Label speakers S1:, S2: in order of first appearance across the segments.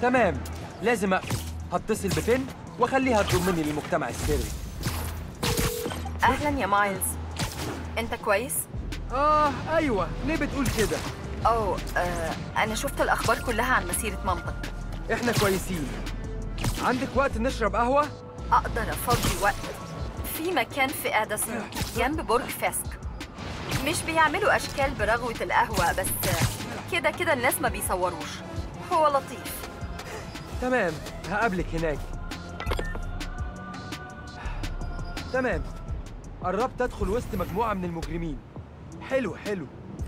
S1: تمام لازم اقفل هتصل بفين واخليها تضمني للمجتمع السري
S2: اهلا يا مايلز انت كويس
S1: اه ايوه ليه بتقول كده
S2: اوه آه انا شفت الاخبار كلها عن مسيره مامتك
S1: احنا كويسين عندك وقت نشرب قهوه
S2: اقدر افضي وقت في مكان في اديسون جنب برج فاسك مش بيعملوا اشكال برغوه القهوه بس كده كده الناس ما بيصوروش هو لطيف
S1: تمام هقابلك هناك تمام قربت ادخل وسط مجموعه من المجرمين حلو حلو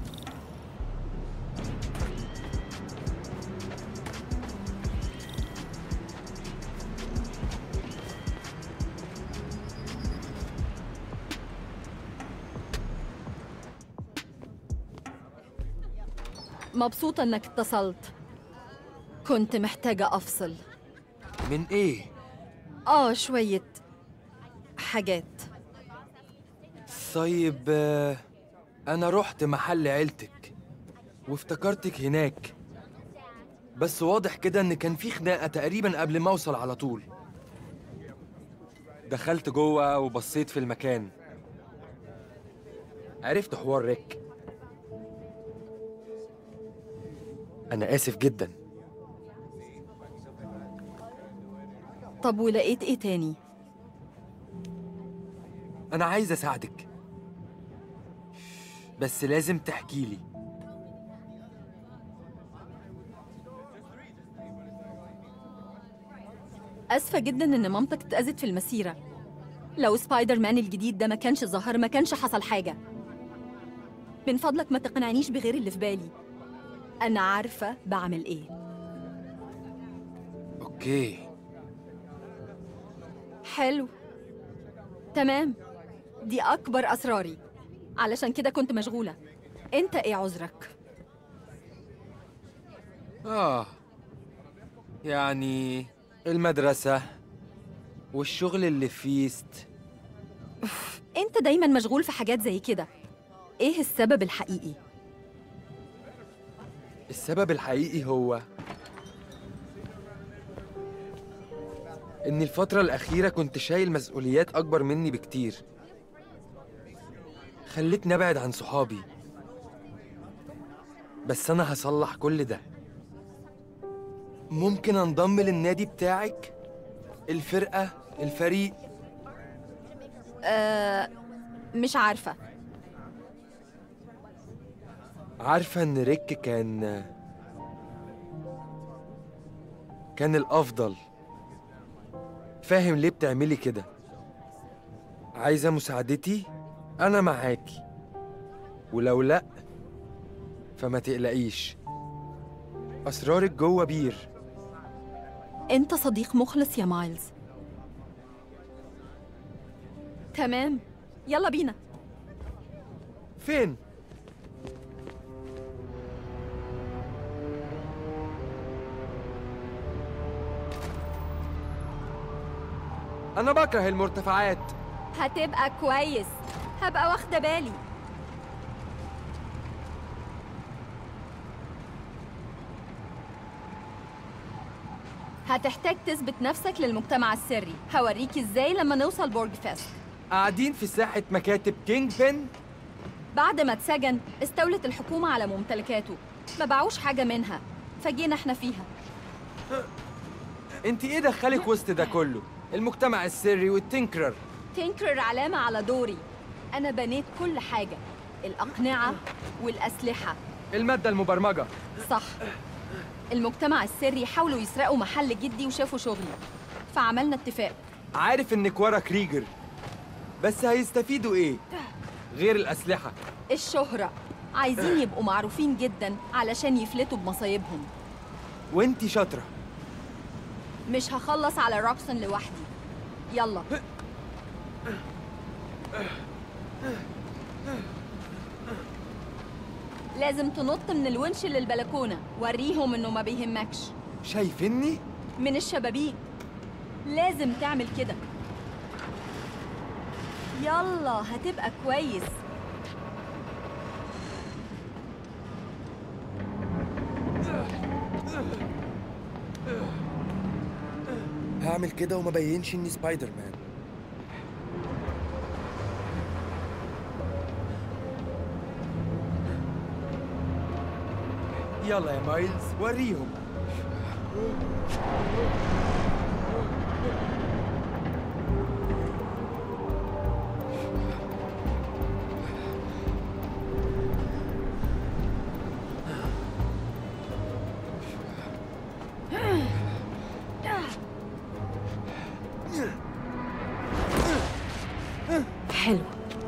S3: مبسوطة إنك اتصلت كنت محتاجة أفصل
S1: من ايه
S3: آه شوية حاجات
S1: طيب آه، انا رحت محل عيلتك وافتكرتك هناك بس واضح كده ان كان في خناقه تقريبا قبل ما اوصل على طول دخلت جوه وبصيت في المكان عرفت حوار ريك انا اسف جدا
S3: طب ولقيت إيه تاني؟
S1: انا عايز اساعدك بس لازم تحكي لي
S3: أسفة جدا إن مامتك اتأذت في المسيرة لو سبايدر مان الجديد ده ما كانش ظهر ما كانش حصل حاجة من فضلك ما تقنعنيش بغير اللي في بالي أنا عارفة بعمل إيه
S1: اوكي
S3: حلو تمام دي أكبر أسراري علشان كده كنت مشغولة أنت إيه عذرك؟
S1: اه يعني المدرسه والشغل اللي في فيست
S3: أنت دايما مشغول في حاجات زي كده إيه السبب الحقيقي؟
S1: السبب الحقيقي هو إن الفترة الأخيرة كنت شايل مسؤوليات أكبر مني بكتير خلتني أبعد عن صحابي بس أنا هصلح كل ده ممكن أنضم للنادي بتاعك الفرقة الفريق
S3: أه مش عارفة
S1: عارفة إن ريك كان كان الأفضل فاهم ليه بتعملي كده عايزة مساعدتي؟ أنا معاكي ولو لأ فما تقلقيش أسرارك جوه بير
S3: أنت صديق مخلص يا مايلز تمام يلا بينا
S1: فين؟ أنا بكره المرتفعات
S3: هتبقى كويس هبقى واخدة بالي هتحتاج تثبت نفسك للمجتمع السري هوريك ازاي لما نوصل بورج فاست
S1: قاعدين في ساحة مكاتب كينج بن
S3: بعد ما اتسجن استولت الحكومة على ممتلكاته ما باعوش حاجة منها فجينا احنا فيها
S1: انت ايه دخلك وسط ده كله؟ المجتمع السري والتنكرر
S3: تنكرر علامة على دوري أنا بنيت كل حاجة الأقنعة والأسلحة
S1: المادة المبرمجة
S3: صح المجتمع السري حاولوا يسرقوا محل جدي وشافوا شغلي فعملنا اتفاق
S1: عارف انك ورا كريجر بس هيستفيدوا ايه؟ غير الأسلحة
S3: الشهرة عايزين يبقوا معروفين جدا علشان يفلتوا بمصايبهم
S1: وانتي شاطرة
S3: مش هخلص على روكسون لوحدي يلا لازم تنط من الونش للبلكونة وريهم انه ما بيهمكش
S1: شايفني؟
S3: من الشبابيك لازم تعمل كده يلا هتبقى كويس
S1: اعمل كده وما بينش اني سبايدر مان يلا يا مايلز وريهم
S3: حلو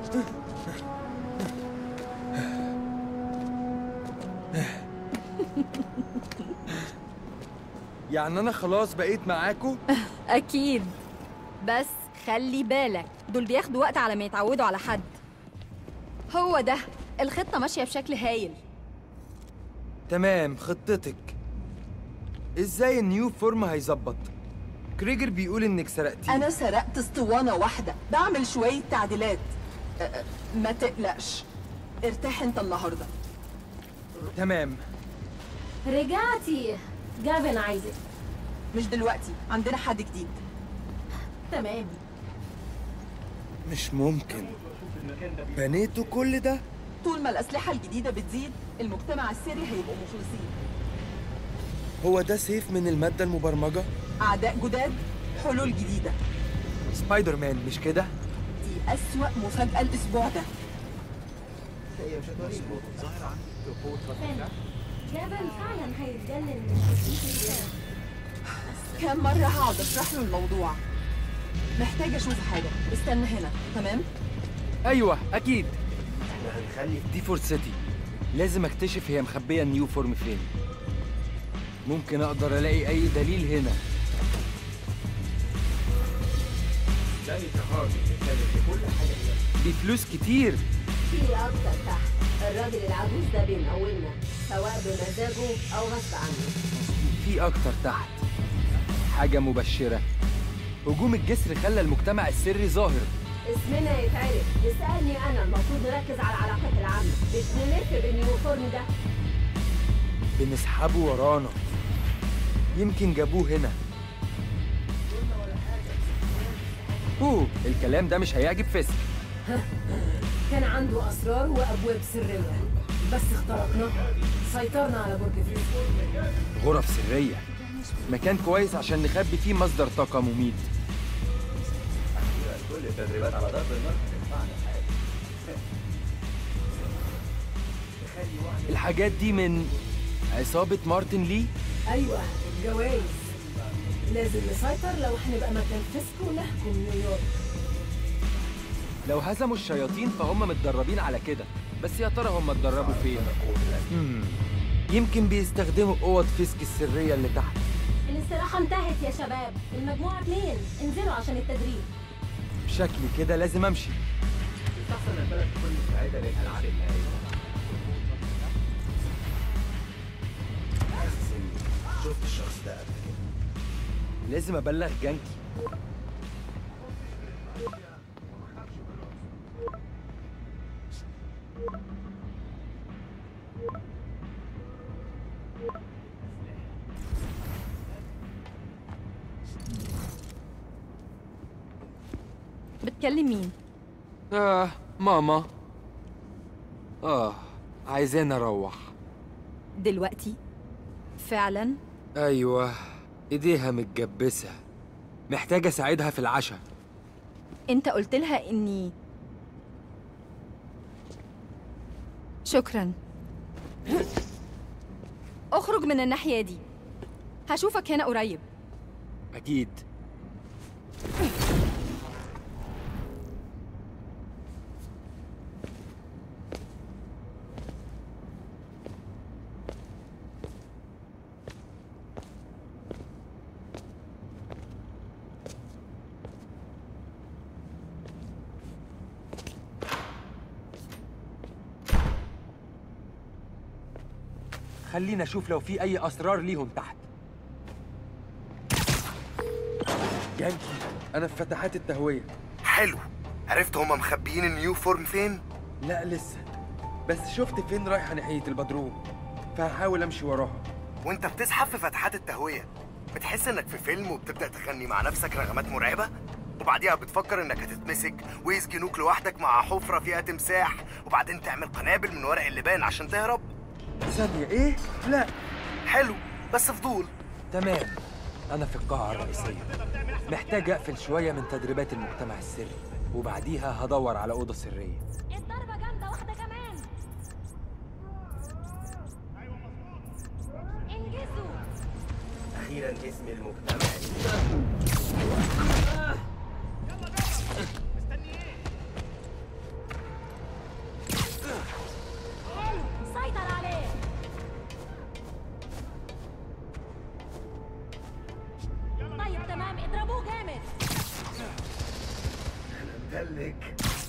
S1: يعني انا خلاص بقيت معاكو
S3: أكيد بس خلي بالك دول بياخدوا وقت على ما يتعودوا على حد هو ده الخطة ماشية بشكل هايل
S1: تمام خطتك ازاي النيو فورم هيظبط كريجر بيقول انك سرقتيه
S4: أنا سرقت اسطوانة واحدة بعمل شوية تعديلات أ- أ- ما تقلقش ارتاح انت النهاردة
S1: تمام
S5: رجعتي جافن عايزك
S4: مش دلوقتي عندنا حد جديد
S5: تمام
S1: مش ممكن بنيتوا كل ده
S4: طول ما الأسلحة الجديدة بتزيد المجتمع السري هيبقوا مخلصين
S1: هو ده سيف من المادة المبرمجة
S4: أعداء جداد حلول جديدة
S1: سبايدر مان مش كده
S4: دي أسوأ مفاجأة الأسبوع ده
S5: جافن فعلا هيتجنن من التشويش
S4: كام مرة هقعد أشرح له الموضوع محتاجة أشوف حاجة استنى هنا تمام؟
S1: ايوه اكيد هنخلي دي فرصتي لازم اكتشف هي مخبيه النيو فورم فين ممكن اقدر الاقي اي دليل هنا دي فلوس كتير
S5: في اكتر تحت الراجل العجوز ده بيمولنا سواء بمزاجه او غصب عنه
S1: في اكتر تحت حاجه مبشره هجوم الجسر خلى المجتمع السري ظاهر
S5: اسمنا يتعرف اسألني انا المفروض نركز على العلاقات العامة مش نلف باليونيفورم ده
S1: بنسحبه ورانا يمكن جابوه هنا اوه الكلام ده مش هيعجب فيسك
S5: كان عنده اسرار وابواب سرية بس اخترقناها سيطرنا على برج فريد
S1: غرف سرية مكان كويس عشان نخبي فيه مصدر طاقة مميت الحاجات دي من عصابة مارتن لي
S5: ايوه الجوايز لازم نسيطر لو هنبقى مكان فيسكو ونحكم نيويورك
S1: لو هزموا الشياطين فهم متدربين على كده بس يا ترى هم اتدربوا فين؟ مم. يمكن بيستخدموا اوض فيسك السرية اللي تحت
S5: الاستراحة انتهت يا شباب المجموعة اتنين انزلوا عشان التدريب
S1: شكلي كده لازم امشي لازم ابلغ جانكي
S3: بتكلم مين؟
S1: آه ماما آه عايزين أروح
S3: دلوقتي؟ فعلا؟
S1: أيوة إيديها متجبسة محتاج أساعدها في العشاء
S3: انت قلت لها اني شكرا اخرج من الناحية دي هشوفك هنا قريب
S1: أكيد خلينا أشوف لو في أي أسرار ليهم تحت جانكي أنا في فتحات التهوية
S6: حلو عرفت هما مخبيين النيو فورم فين؟
S1: لا لسه بس شفت فين رايحة ناحية البدروم فهحاول أمشي وراها
S6: وانت بتزحف في فتحات التهوية بتحس انك في فيلم وبتبدا تغني مع نفسك نغمات مرعبه وبعديها بتفكر انك هتتمسك ويسجنوك لوحدك مع حفره فيها تمساح وبعدين تعمل قنابل من ورق اللبان عشان تهرب
S1: ثانية ايه؟ لا
S6: حلو بس فضول
S1: تمام أنا في القاعة الرئيسية محتاج أقفل شوية من تدريبات المجتمع السري وبعديها هدور على أوضة سرية
S7: الضربة جامدة واحدة كمان انجزوا
S8: أخيرا اسم المجتمع
S7: حلو سيطر عليه طيب تمام اضربوه جامد
S8: متلج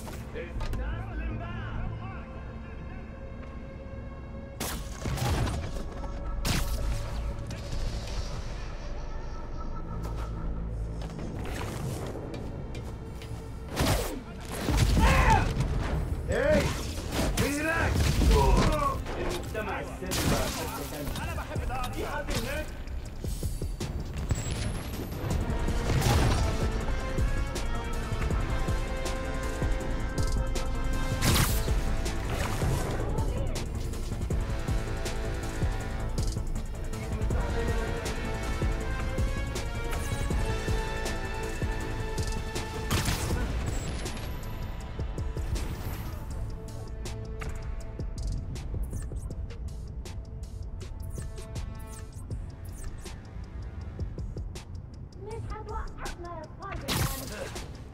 S8: ايه في هناك المجتمع السري بقى في حتة تانية. انا بحب ده في حد هناك
S7: مش هتوقفنا يا سبايدر مان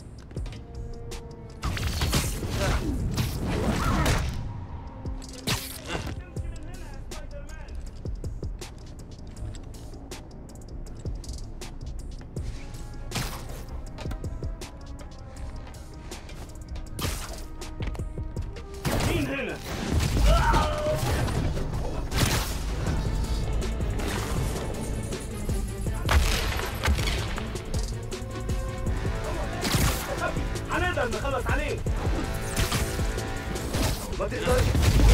S8: مين هنا؟ هنقدر نخلص عليه ما تقدرش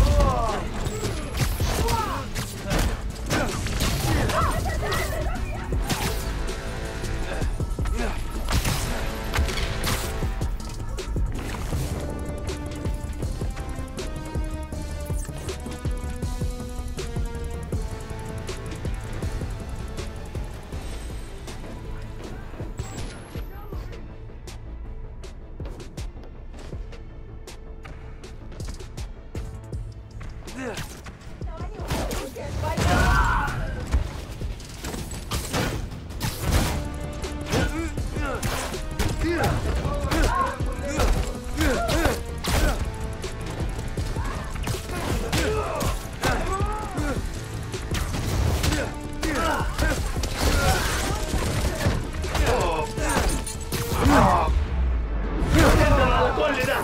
S8: نقدر على كل ده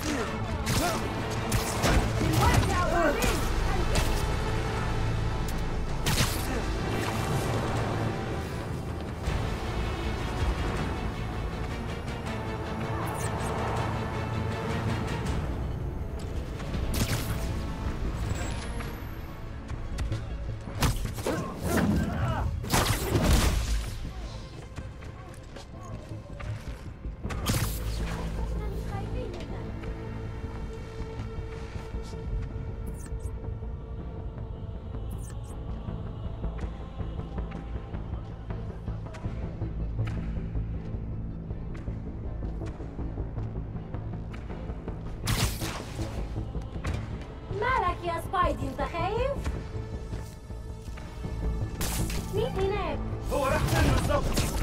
S7: احنا مش خايفين منك مالك يا سبايدي انت خايف؟ مين هناك؟
S8: هو راح فين بالظبط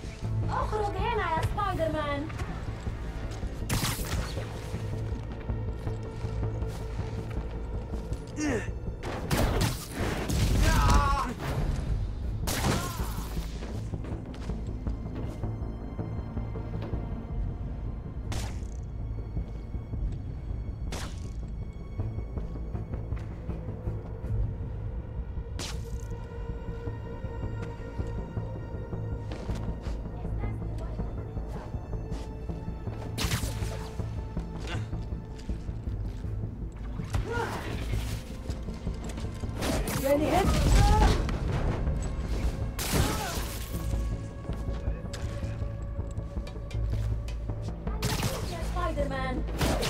S7: اخرج هنا يا سبايدر مان
S5: ماني هيك يا سبايدر مان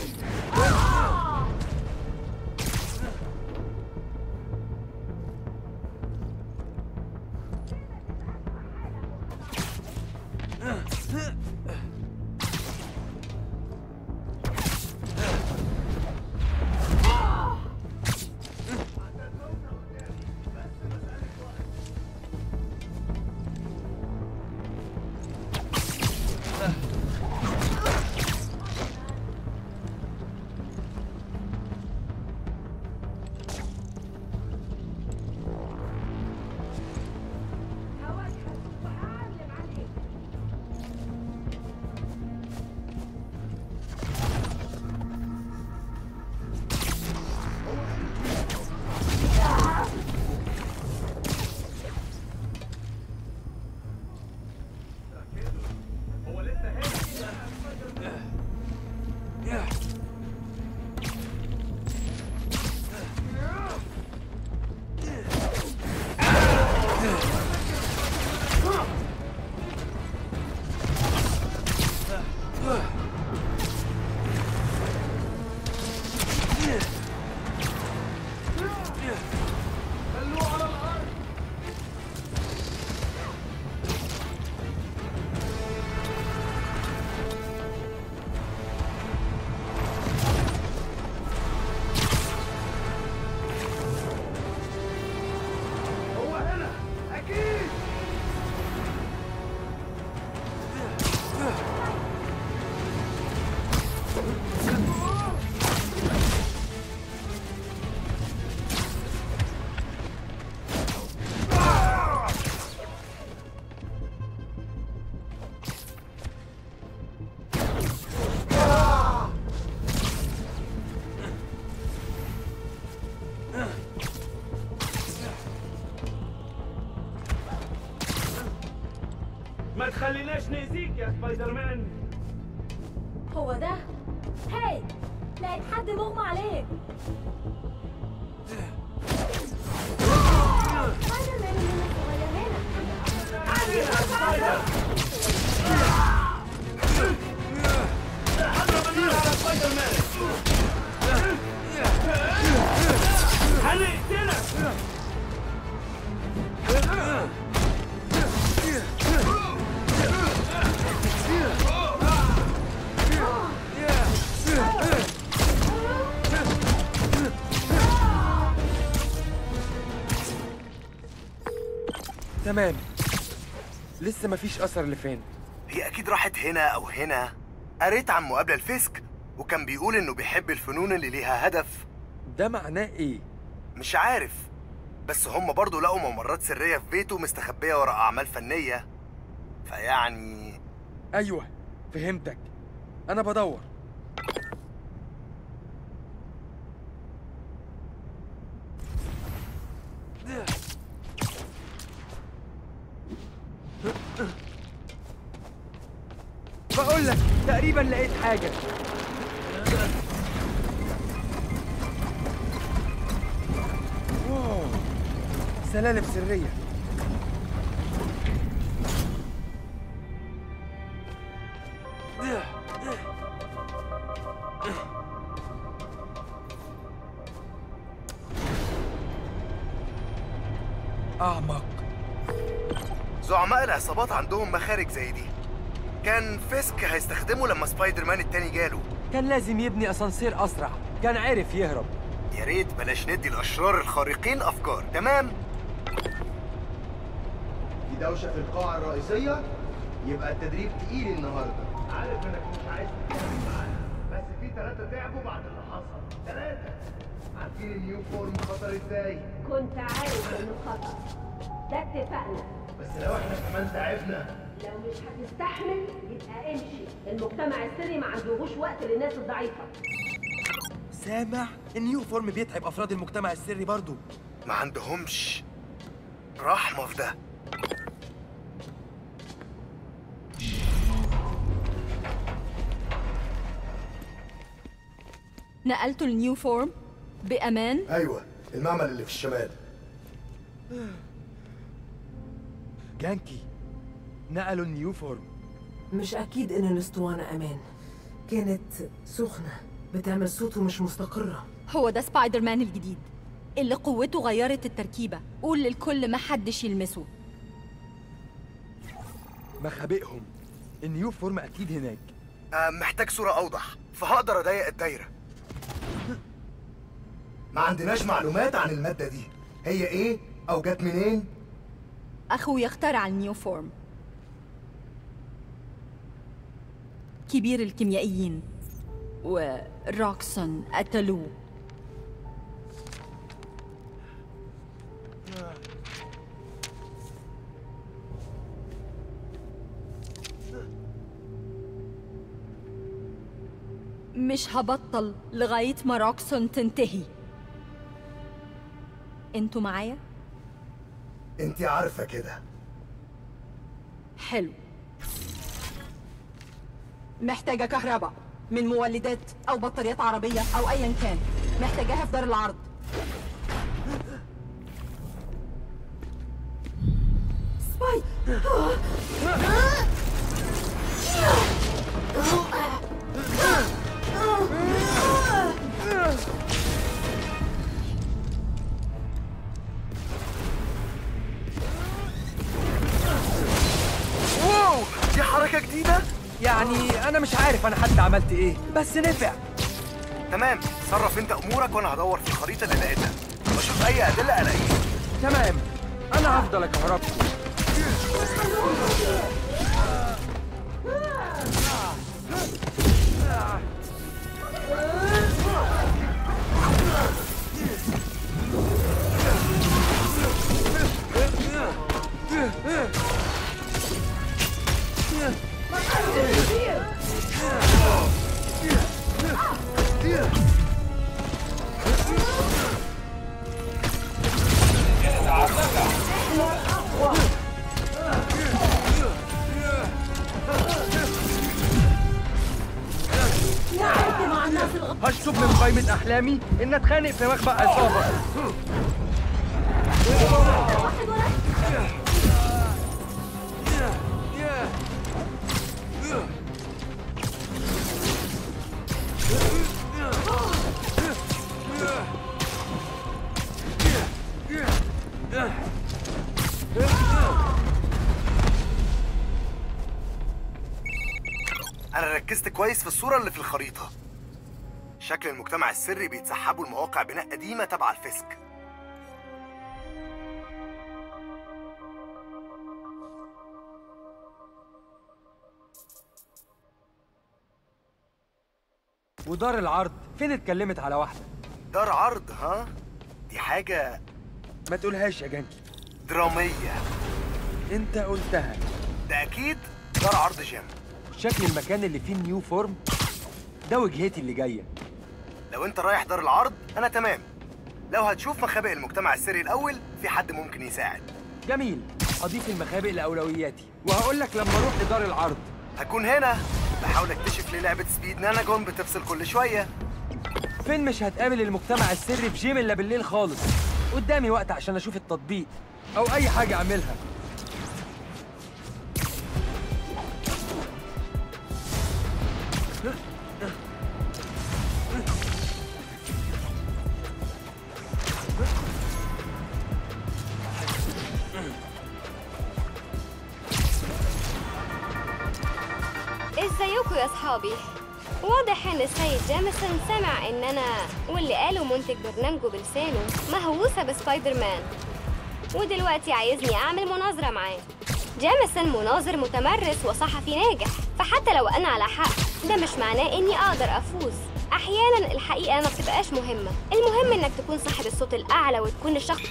S8: هو هنا اكيد ما تخليناش نأذيك يا سبايدر مان
S7: هو ده هاي لقيت حد مغمى عليه سبايدر مان اللي صغير هنا
S8: اضرب النار على سبايدر مان هنقتلك
S1: تمام لسه مفيش اثر لفين
S6: هي اكيد راحت هنا او هنا قريت عن مقابله الفيسك وكان بيقول انه بيحب الفنون اللي ليها هدف
S1: ده معناه ايه
S6: مش عارف بس هم برضه لقوا ممرات سريه في بيته مستخبيه ورا اعمال فنيه فيعني
S1: ايوه فهمتك انا بدور بقول لك تقريبا لقيت حاجه واو سلالم سريه اعمق
S6: زعماء العصابات عندهم مخارج زي دي كان فيسك هيستخدمه لما سبايدر مان التاني جاله
S1: كان لازم يبني اسانسير اسرع كان عرف يهرب
S6: يا ريت بلاش ندي الاشرار الخارقين افكار تمام
S9: في دوشة في القاعة الرئيسية يبقى التدريب تقيل النهاردة
S8: عارف انك مش عايز تتكلم معانا بس في ثلاثة تعبوا بعد اللي حصل ثلاثة
S9: عارفين النيو فورم خطر ازاي
S5: كنت عارف انه خطر ده اتفقنا
S9: بس لو احنا كمان تعبنا
S5: لو مش هتستحمل يبقى امشي المجتمع السري ما عندهوش وقت للناس الضعيفه
S1: سامع النيو فورم بيتعب افراد المجتمع السري برضو
S6: ما عندهمش رحمه في ده
S3: نقلته النيو فورم بأمان
S9: ايوه المعمل اللي في الشمال
S1: جانكي نقلوا النيو فورم
S10: مش أكيد إن الأسطوانة أمان كانت سخنة بتعمل صوت ومش مستقرة
S3: هو ده سبايدر مان الجديد اللي قوته غيرت التركيبة قول للكل ما حدش يلمسه
S1: مخابئهم النيو فورم اكيد هناك
S6: آه محتاج صورة أوضح فهقدر أضيق الدايرة
S9: ما عندناش معلومات عن المادة دي هي ايه او جت منين
S3: أخوي اخترع النيو فورم كبير الكيميائيين وروكسون قتلوه مش هبطل لغاية ما روكسون تنتهي انتوا معايا؟
S9: انت عارفة كده
S3: حلو
S4: محتاجة كهرباء من مولدات أو بطاريات عربية أو أيا كان محتاجاها في دار العرض
S10: سباي
S6: واو دي حركة جديدة
S1: يعني انا مش عارف انا حتى عملت ايه بس نفع
S6: تمام صرف انت امورك وانا هدور في الخريطة اللي لقيتها واشوف اي ادلة الاقيها
S1: تمام انا هفضل اكهربكم هشطب من قائمة أحلامي إن أتخانق في مخبأ عصابة
S6: انا ركزت كويس في الصورة اللي في الخريطة شكل المجتمع السري بيتسحبوا لمواقع بناء قديمة تبع الفيسك
S1: ودار العرض فين اتكلمت على واحدة
S6: دار عرض ها دي حاجة
S1: ما تقولهاش يا جانكي
S6: درامية
S1: انت قلتها
S6: ده اكيد دار عرض جيم
S1: شكل المكان اللي فيه النيو فورم ده وجهتي اللي جاية
S6: لو انت رايح دار العرض انا تمام لو هتشوف مخابئ المجتمع السري الاول في حد ممكن يساعد
S1: جميل هضيف المخابئ لأولوياتي وهقول لك لما اروح لدار العرض
S6: هكون هنا بحاول اكتشف ليه لعبة سبيد ناناجون بتفصل كل شوية
S1: فين مش هتقابل المجتمع السري في جيم الا بالليل خالص قدامي وقت عشان اشوف التطبيق او اي حاجة اعملها
S7: ازيكم يا اصحابي واضح ان السيد جامسون سمع ان انا واللي قاله منتج برنامجه بلسانه مهووسه بسبايدر مان ودلوقتي عايزني اعمل مناظره معاه جامسون مناظر متمرس وصحفي ناجح فحتى لو انا على حق ده مش معناه اني اقدر افوز احيانا الحقيقه ما بتبقاش مهمه المهم انك تكون صاحب الصوت الاعلى وتكون الشخص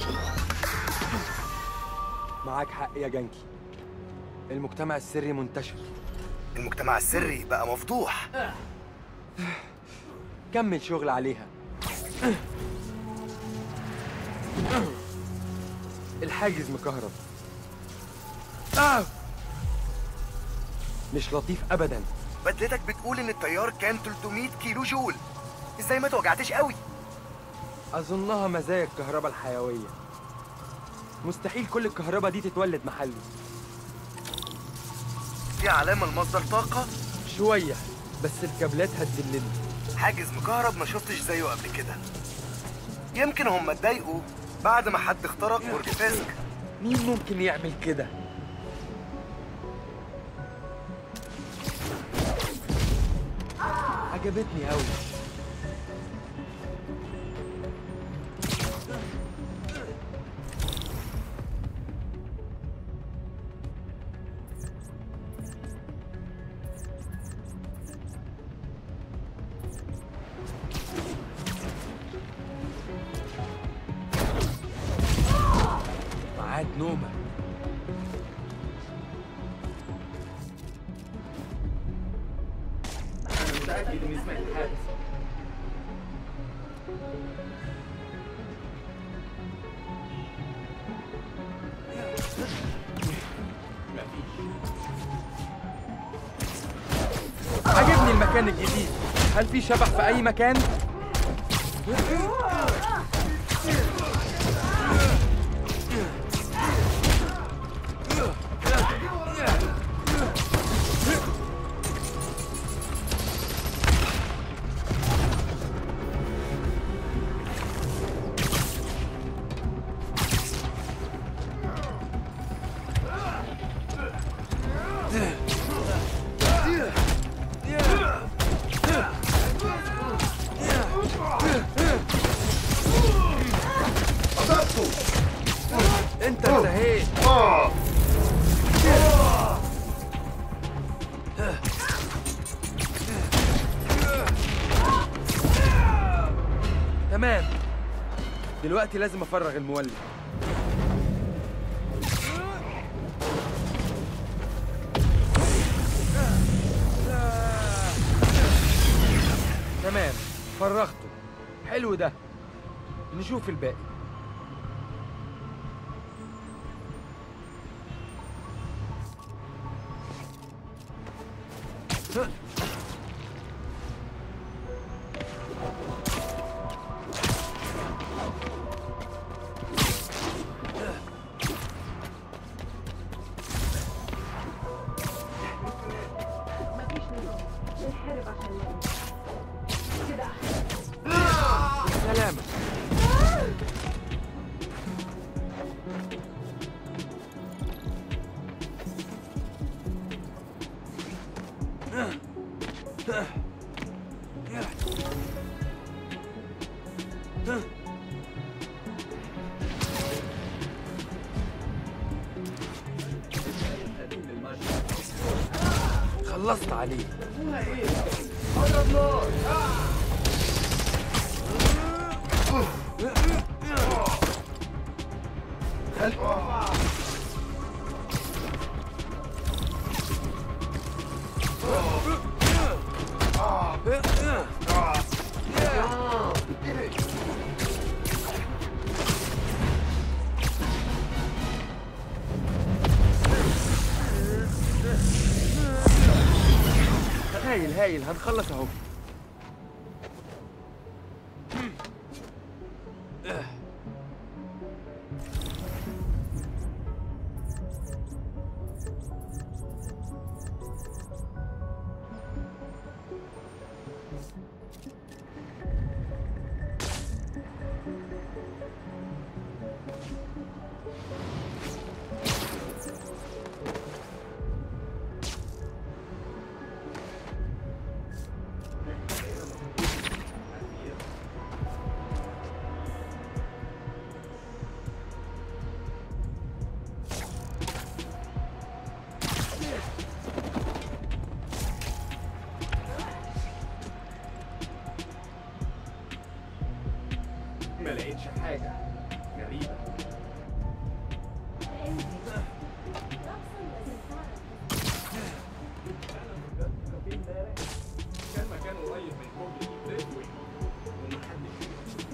S1: معاك حق يا جانكي المجتمع السري منتشر
S6: المجتمع السري بقى مفضوح
S1: كمل شغل عليها الحاجز مكهرب آه! مش لطيف ابدا
S6: بدلتك بتقول ان التيار كان 300 كيلو جول ازاي ما توجعتش قوي
S1: اظنها مزايا الكهرباء الحيويه مستحيل كل الكهرباء دي تتولد محله
S6: في علامة لمصدر طاقة
S1: شوية بس الكابلات هتذلني
S6: حاجز مكهرب ما شفتش زيه قبل كده يمكن هم اتضايقوا بعد ما حد اخترق برج فاسك
S1: مين ممكن يعمل كده؟ عجبتني أوي ميعاد نومة
S8: أنا متأكد إني سمعت حادث
S1: عجبني المكان الجديد هل في شبح في أي مكان؟ انت انتهيت تمام دلوقتي لازم افرغ المولد تمام فرغته حلو ده نشوف الباقي سلامة خلصت عليه هايل هايل هنخلص اهو
S8: ما لقيتش حاجة غريبة كان مكان قريب من برج بريدوي ومحدش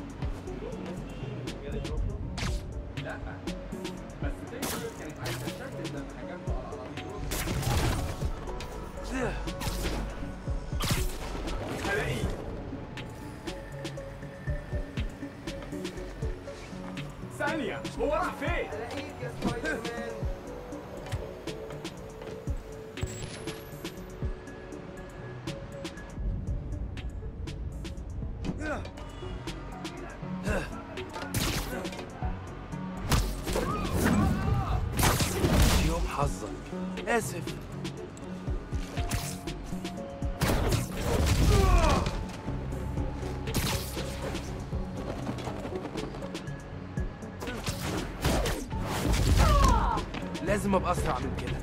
S8: كده يشوفه لا بس تقدر كانت عايزة تشتت لما هجمت على عربية هلاقيه ثانية هو راح فين؟
S9: الاقيك يا سبايدر مان
S1: يوم حظك اسف لازم ابقى اسرع من كده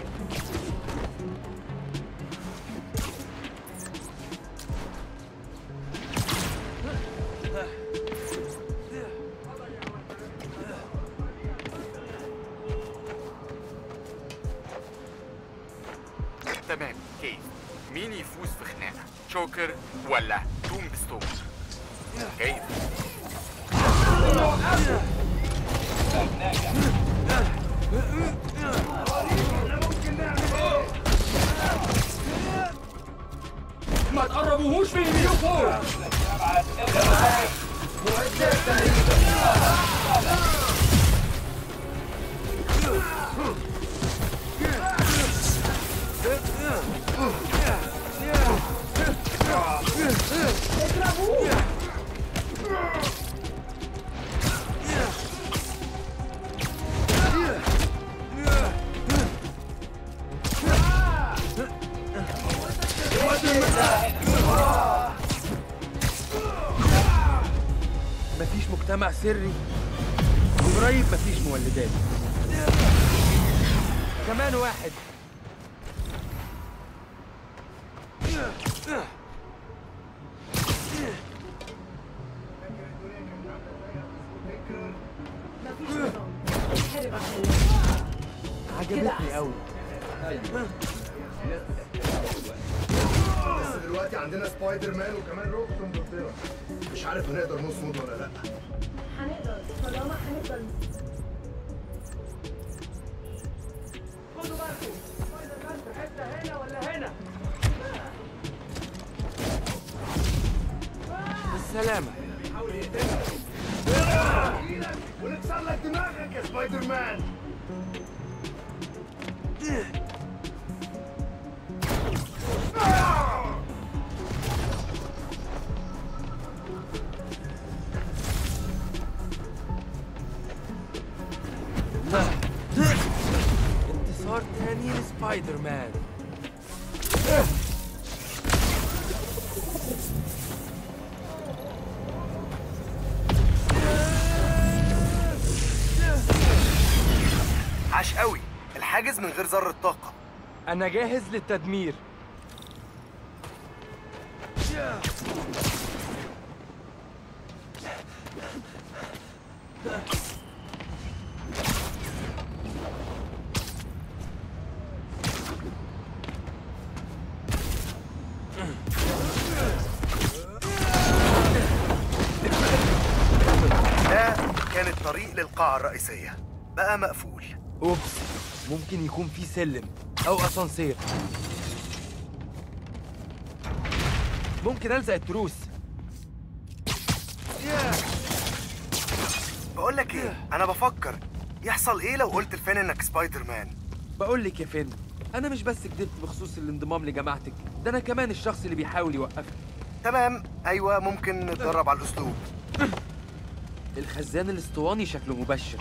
S11: تمام كيف مين يفوز في خناقه شوكر ولا توم ستوكر كيف
S8: ما تقربوهوش من اليوفور
S1: مفيش مجتمع سري قريب مفيش مولدات كمان واحد
S10: مفيش نظام اتحرق عشان
S1: عجبتني قوي
S9: بس دلوقتي عندنا سبايدر مان وكمان روك في انجلترا مش عارف هنقدر نصمد ولا لا
S5: هنقدر طالما هنقدر
S8: خدوا بالكم سبايدر مان في حته هنا ولا هنا
S1: بالسلامة
S9: ونكسر لك دماغك يا سبايدر مان
S1: انتصار تاني لسبايدر مان
S6: عاش قوي الحاجز من غير ذره طاقه
S1: انا جاهز للتدمير
S6: ده كان الطريق للقاعه الرئيسيه بقى مقفول
S1: اوبس ممكن يكون في سلم او اسانسير ممكن الزق التروس
S6: بقول لك ايه انا بفكر يحصل ايه لو قلت لفين انك سبايدر مان
S1: بقول لك يا فين انا مش بس كدبت بخصوص الانضمام لجماعتك ده انا كمان الشخص اللي بيحاول يوقفك
S6: تمام ايوه ممكن نتدرب على الاسلوب
S1: الخزان الاسطواني شكله مبشر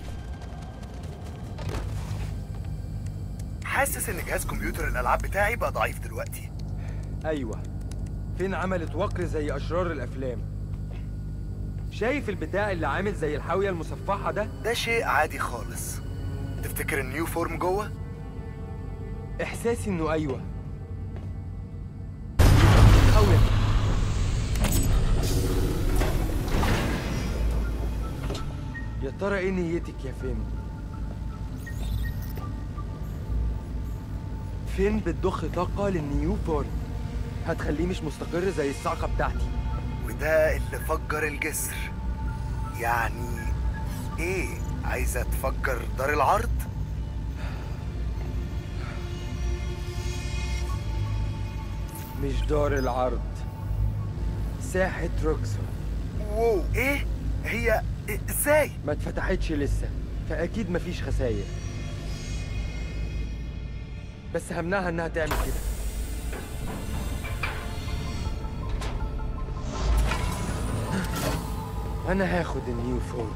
S6: حاسس ان جهاز كمبيوتر الالعاب بتاعي بقى ضعيف دلوقتي
S1: ايوه فين عملت وقر زي اشرار الافلام شايف البتاع اللي عامل زي الحاويه المصفحه ده
S6: ده شيء عادي خالص تفتكر النيو فورم جوه
S1: احساسي انه ايوه حاول يا ترى ايه نيتك يا فين فين بتضخ طاقة للنيو فورم هتخليه مش مستقر زي الصعقة بتاعتي
S6: وده اللي فجر الجسر يعني ايه عايزه تفجر دار العرض
S1: مش دار العرض ساحة روكسون
S6: واو ايه هي إ- ازاي
S1: ما اتفتحتش لسه فاكيد مفيش خساير بس همنعها انها تعمل كده انا هاخد النيو فورم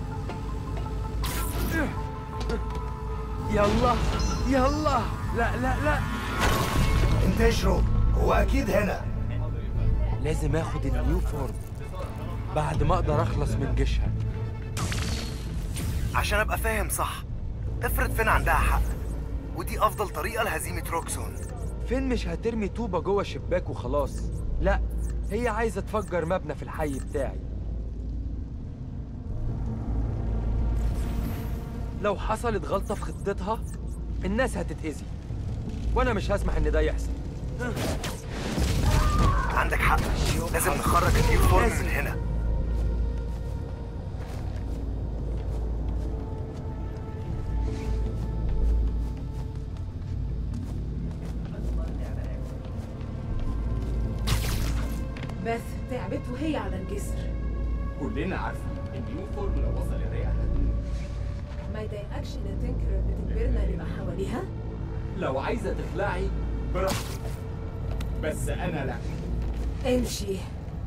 S1: يلا يلا لا لا لا
S9: انتشروا هو اكيد هنا
S1: لازم اخد النيو فورم بعد ما اقدر اخلص من جيشها
S6: عشان ابقى فاهم صح افرض فين عندها حق ودي افضل طريقه لهزيمه روكسون
S1: فين مش هترمي طوبة جوه شباك وخلاص لا هي عايزة تفجر مبنى في الحي بتاعي لو حصلت غلطة في خطتها الناس هتتأذي وانا مش هسمح ان ده يحصل
S6: عندك حق لازم نخرج النيو فورم من هنا
S10: بس تعبت وهي على الجسر
S8: كلنا عارفين النيو فورم لو وصل الرئه هتموت
S10: ما يضايقكش ان تنكر بتجبرنا نبقى حواليها
S8: لو عايزه تخلعي براحتك بس انا لا
S10: امشي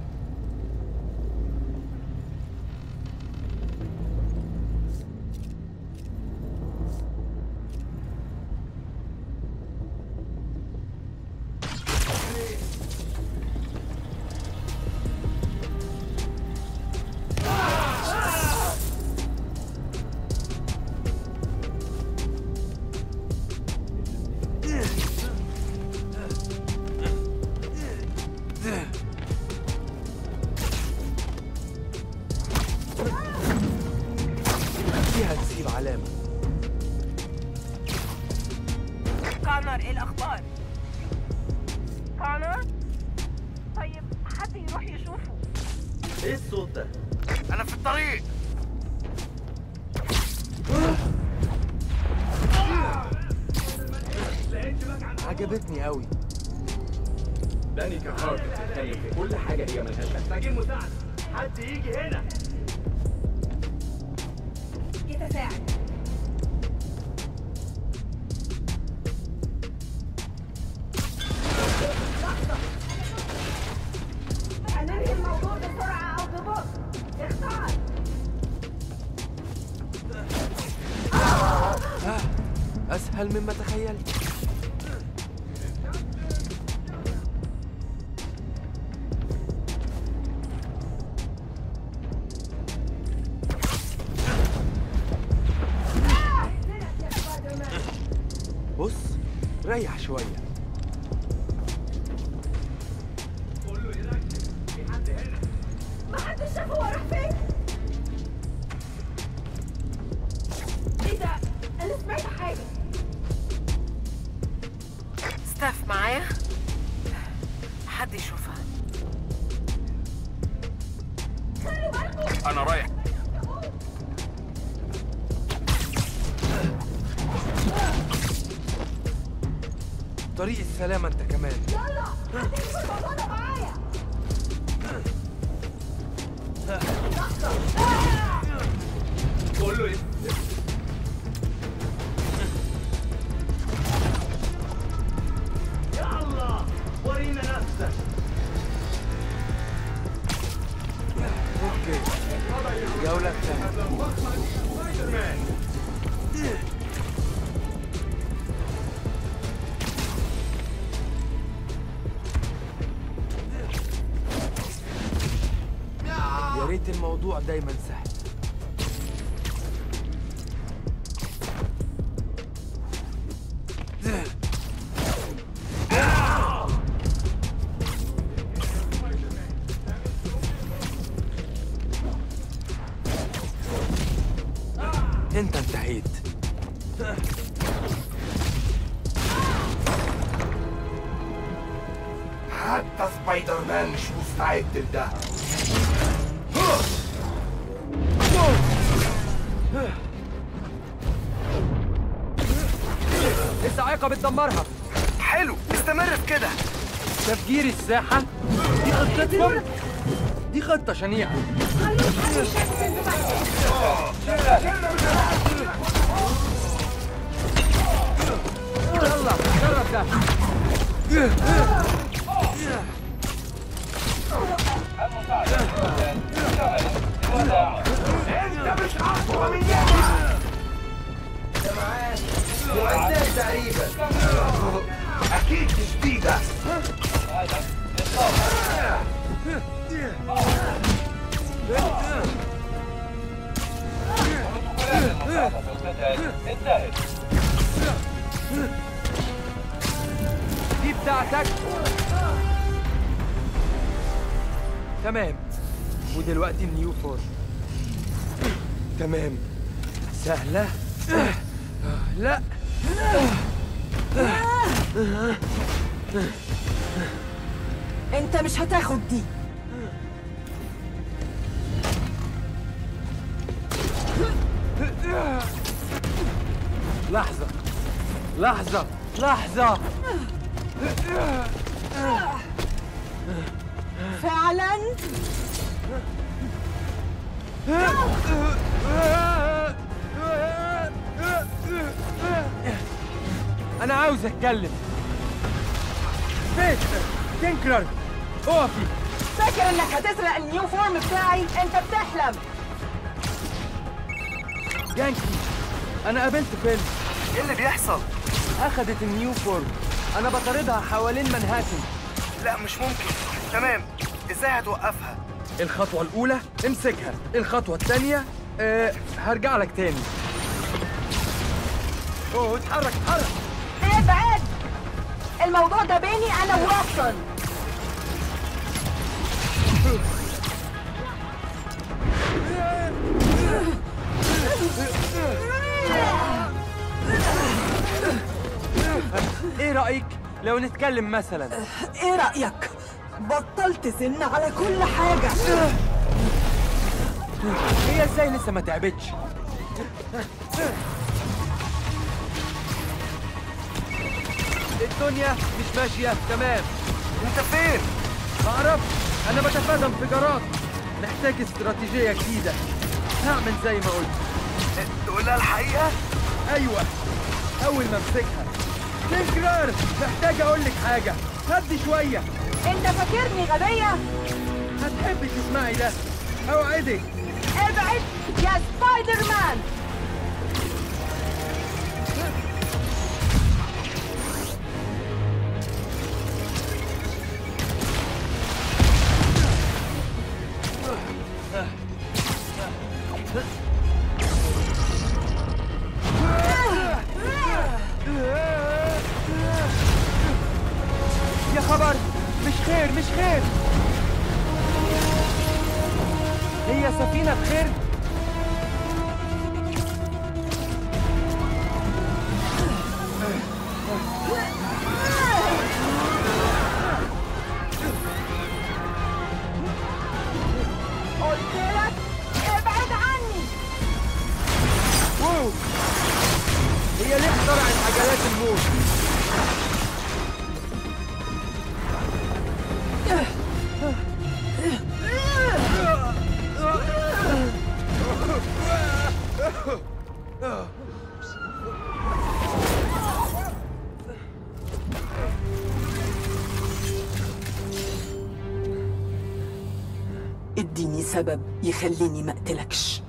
S1: دي هتسيب علامة
S12: كونر ايه الاخبار كونر طيب حد يروح يشوفه
S6: ايه الصوت ده انا في الطريق
S1: عجبتني قوي
S8: داني كهارت بتتكلم في كل حاجه هي ملهاش محتاجين مساعده حد يجي هنا
S12: جيت اساعد هننهي الموضوع بسرعة أو ببطء اختار
S1: آه، اسهل مما تخيلت بص ريح شوية
S12: ما حدش شافه هو راح فين ايه ده انا سمعت حاجة
S2: ستاف معايا حد يشوفها
S11: انا رايح
S1: طريق السلامة انت كمان
S12: يلا هتيجي الموضوع ده معايا
S8: كله ايه يلا ورينا نفسك
S1: اوكي جولة تانية يا ريت الموضوع دايما سهل انت انتهيت
S9: حتى سبايدر مان مش مستعد لده
S1: الصاعقة بتدمرها
S6: حلو استمر في كده
S1: تفجير الساحة دي خطتهم دي خطة شنيعة يلا جرب ده
S8: انت مش اقوى مننا
S9: انت معاك معدات تقريبا
S8: اكيد جديدة
S1: دي بتاعتك تمام ودلوقتي النيو فور تمام سهلة لا
S4: انت مش هتاخد دي
S1: لحظة لحظة لحظة
S4: فعلا
S1: أنا عاوز أتكلم فيش تنكرر اقفي
S4: فاكر انك هتسرق النيو فورم بتاعي انت بتحلم
S1: يانكي أنا قابلت فيلم
S6: ايه اللي بيحصل؟
S1: أخدت النيو فورم أنا بطاردها حوالين منهاتن
S6: لا مش ممكن تمام ازاي هتوقفها؟
S1: الخطوة الأولى امسكها الخطوة الثانية أه هرجع لك تاني اوه اتحرك اتحرك
S4: ابعد الموضوع ده بيني انا وواتسون
S1: ايه رأيك لو نتكلم مثلا
S4: ايه رأيك بطلت زن على كل حاجة
S1: هي ازاي لسه ما تعبتش الدنيا مش ماشية تمام
S6: انت فين؟
S1: معرفش انا بتفادى انفجارات محتاج استراتيجية جديدة هعمل زي ما قلت
S6: تقولها الحقيقة؟
S1: ايوه اول ما امسكها تكرر محتاج اقول لك حاجة هدي شوية
S4: انت فاكرني غبية
S1: هتحبي تسمعي ده اوعدك
S4: ابعد يا سبايدر مان
S1: يا خبر مش خير مش خير هي سفينة بخير
S4: قلت لك ابعد عني
S1: واو هي ليه اخترعت عجلات الموت
S4: اديني سبب يخليني ما اقتلكش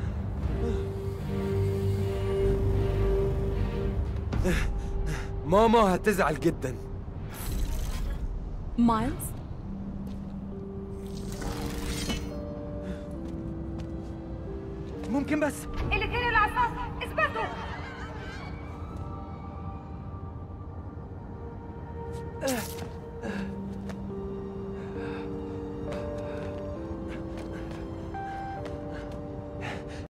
S1: ماما هتزعل جدا
S3: مايلز
S1: ممكن بس
S12: الاثنين العصاص اثبتوا
S1: آه.